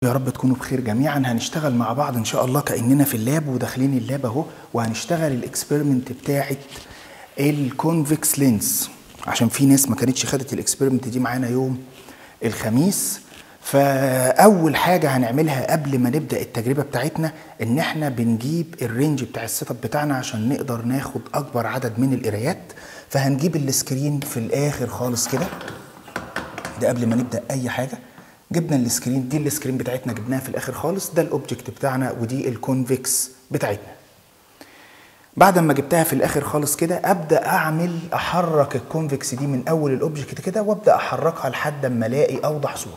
يا رب تكونوا بخير جميعا هنشتغل مع بعض ان شاء الله كاننا في اللاب وداخلين اللاب اهو وهنشتغل الاكسبيرمنت بتاعه الكونفكس لينس عشان في ناس ما كانتش خدت الاكسبيرمنت دي معانا يوم الخميس فاول حاجه هنعملها قبل ما نبدا التجربه بتاعتنا ان احنا بنجيب الرينج بتاع السيت اب بتاعنا عشان نقدر ناخد اكبر عدد من القرايات فهنجيب السكرين في الاخر خالص كده ده قبل ما نبدا اي حاجه جبنا السكرين دي السكرين بتاعتنا جبناها في الاخر خالص ده الاوبجكت بتاعنا ودي الكونفكس بتاعتنا بعد ما جبتها في الاخر خالص كده ابدا اعمل احرك الكونفكس دي من اول الاوبجكت كده وابدا احركها لحد اما الاقي اوضح صوره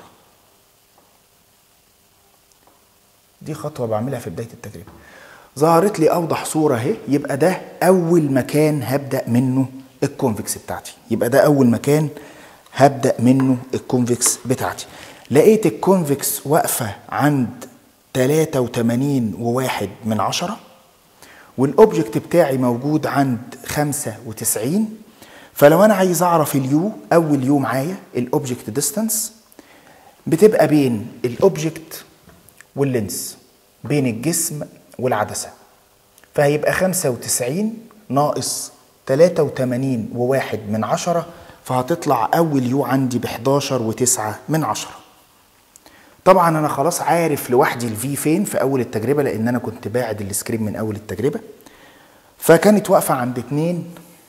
دي خطوه بعملها في بدايه التجربه ظهرت لي اوضح صوره اهي يبقى ده اول مكان هبدا منه الكونفكس بتاعتي يبقى ده اول مكان هبدا منه الكونفكس بتاعتي لقيت الكونفكس واقفه عند 83 وواحد من عشرة والاوبجكت بتاعي موجود عند 95 فلو انا عايز اعرف اليو اول يو معايا الاوبجكت ديستانس بتبقى بين الاوبجكت واللينس بين الجسم والعدسه فهيبقى 95 ناقص 83 وواحد من عشرة فهتطلع اول يو عندي ب 11 وتسعة من عشرة طبعا انا خلاص عارف لوحدي الفي فين في اول التجربه لان انا كنت باعد السكرين من اول التجربه فكانت واقفه عند 2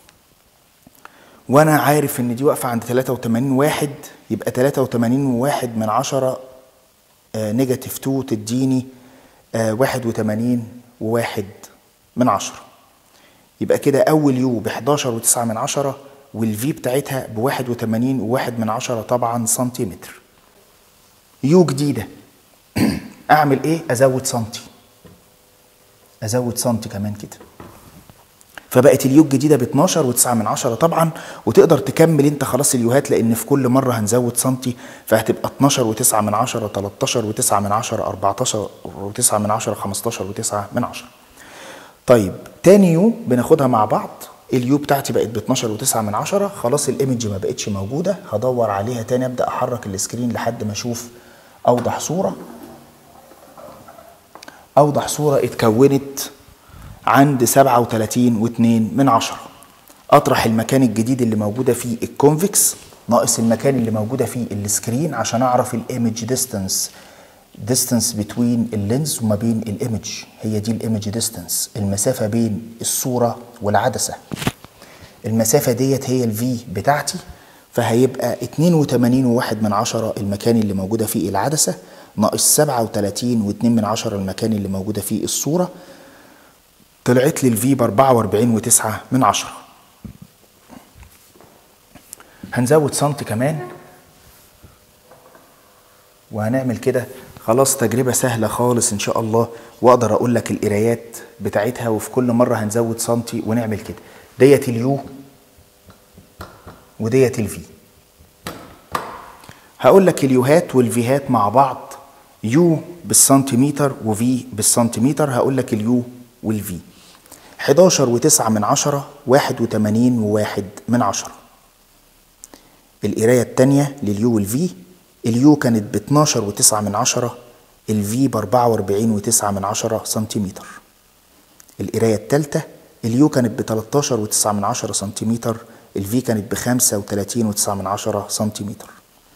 وانا عارف ان دي واقفه عند 83 واحد يبقى 83 وواحد من عشرة آه نيجاتيف 2 تديني آه 81 وواحد من عشرة يبقى كده اول يو ب 11 و9 من عشرة والفي بتاعتها ب 81 وواحد من عشرة طبعا سنتيمتر يو جديده اعمل ايه ازود سنتي ازود سنتي كمان كده فبقت اليو الجديده ب 12 و9 من عشرة طبعا وتقدر تكمل انت خلاص اليوهات لان في كل مره هنزود سنتي فهتبقى 12 و9 من عشرة 13 و9 من عشرة 14 و9 من عشرة 15 و9 من عشرة طيب تاني يو بناخدها مع بعض اليو بتاعتي بقت ب 12 و9 من عشرة خلاص الايمج ما بقتش موجوده هدور عليها تاني ابدا احرك السكرين لحد ما اشوف اوضح صوره اوضح صوره اتكونت عند 37 و2 من عشرة اطرح المكان الجديد اللي موجوده فيه الكونفكس ناقص المكان اللي موجوده فيه السكرين عشان اعرف الايمج ديستانس ديستانس بتوين اللينز وما بين الايمج هي دي الايمج ديستانس المسافه بين الصوره والعدسه المسافه ديت هي الفي بتاعتي فهيبقى 82 وواحد من عشرة المكان اللي موجودة فيه العدسة ناقص 37 واتنين من عشرة المكان اللي موجودة فيه الصورة طلعت لي الفي ب 44 وتسعة من عشرة هنزود سنتي كمان وهنعمل كده خلاص تجربة سهلة خالص إن شاء الله وأقدر أقول لك القرايات بتاعتها وفي كل مرة هنزود سنتي ونعمل كده ديت اليو وديت الفي هقول لك اليوهات والفيهات مع بعض يو بالسنتيمتر وفي بالسنتيمتر هقول لك اليو والفي 11 و9 من عشرة 81 وواحد من عشرة القراية التانية لليو والفي اليو كانت ب 12 و9 من عشرة الفي ب 44 و9 من عشرة سنتيمتر القراية التالتة اليو كانت ب 13 و9 من عشرة سنتيمتر الفي كانت ب 35 و9 من عشرة سنتيمتر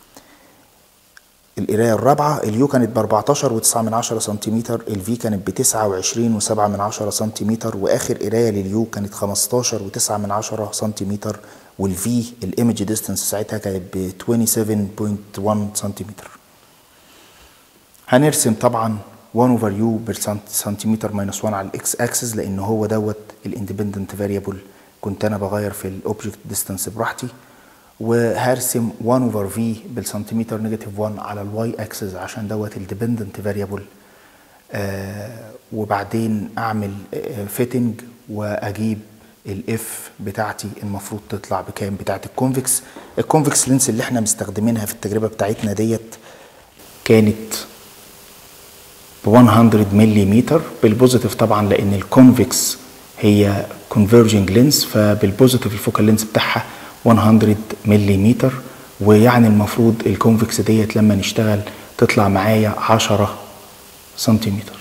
القرايه الرابعه اليو كانت ب 14 و9 من عشرة سنتيمتر الفي كانت ب 29 و7 من عشرة سنتيمتر واخر قرايه لليو كانت 15 و9 من عشرة سنتيمتر والفي الايمج ديستانس ساعتها كانت ب 27.1 سنتيمتر هنرسم طبعا 1 اوفر يو بالسنتيمتر ماينس 1 على الاكس اكسس لان هو دوت الاندبندنت فاريبل كنت انا بغير في الاوبجكت ديستانس براحتي وهرسم 1 اوفر في بالسنتيمتر نيجاتيف 1 على الواي اكسس عشان دوت الديبندنت فاريبل آه وبعدين اعمل آه فيتنج واجيب الاف بتاعتي المفروض تطلع بكام بتاعت الكونفكس الكونفكس لينس اللي احنا مستخدمينها في التجربه بتاعتنا ديت كانت ب 100 ملم بالبوزيتيف طبعا لان الكونفكس هي كونفرجنج لينس فبالبوزيتيف الفوكال لينس بتاعها 100 ملم ويعني المفروض الكونفكس ديت لما نشتغل تطلع معايا عشرة سنتيمتر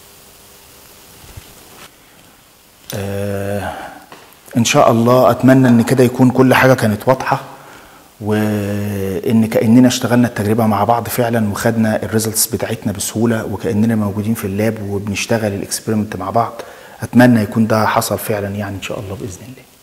آه ان شاء الله اتمنى ان كده يكون كل حاجه كانت واضحه وان كاننا اشتغلنا التجربه مع بعض فعلا وخدنا الريزلتس بتاعتنا بسهوله وكاننا موجودين في اللاب وبنشتغل الاكسبيرمنت مع بعض اتمنى يكون ده حصل فعلا يعني ان شاء الله باذن الله